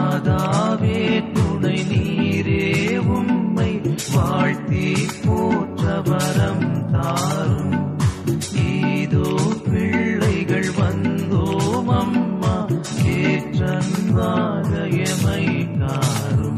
மாதாவே துணை நீரே உம்மை வாழ்த்தி போற்ற வரம் தாரும் இதோ பிள்ளைகள் வந்தோம் அம்மா ஏற்றன்பாக எமை காரும்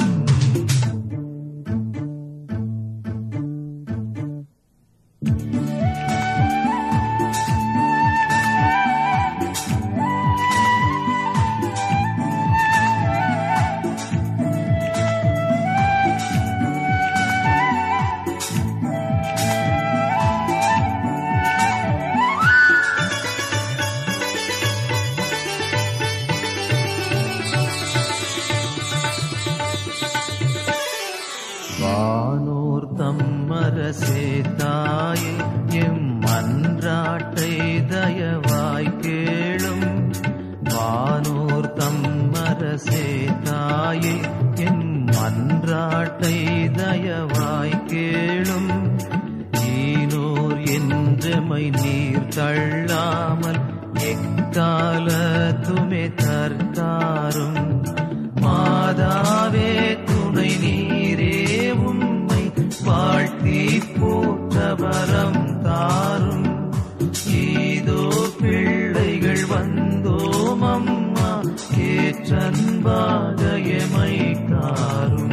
வானோர் தம்மரசே தாயே எம் மன்றாட்டை தயவாய் கேளும் வானோர் தம்மரசே தாயே எம் மன்றாட்டை தயவாய் கேளும் ஈனோர் என்றமை நீர் தள்ளாமல் எக்காலத்துமே தற்காரும் மாதாவே துணை நீரே உம்மை வாழ்த்தி போற்ற வரம் தாரும் இதோ பிள்ளைகள் வந்தோம் அம்மா ஏற்றன்பாக எமை காரும்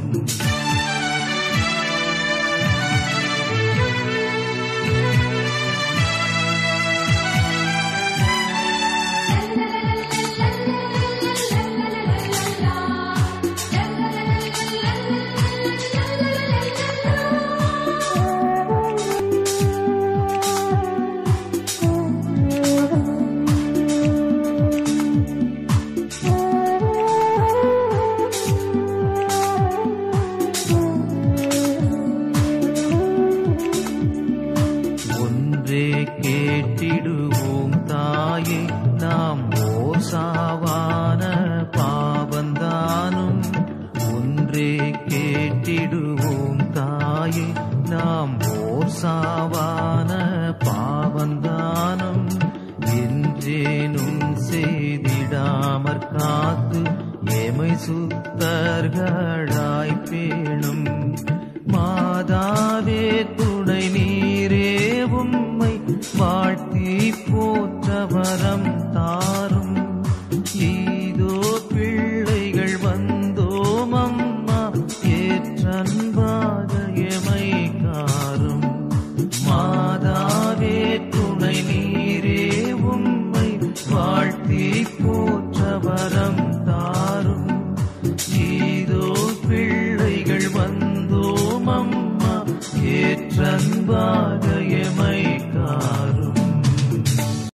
ஒன்றே கேட்டிடுவோம் தாயே நாம் ஓர் சாவான பாவந்தானும் ஒன்றே கேட்டிடுவோம் தாயே நாம் ஓர் சாவான பாவந்தானும் என்றேனும் செய்திடாமற் காத்து எமை சுத்தர்களாய் பேணும் மாதாவே துணை நீரே உம்மை வாழ்த்தி போற்ற வரம் தாரும்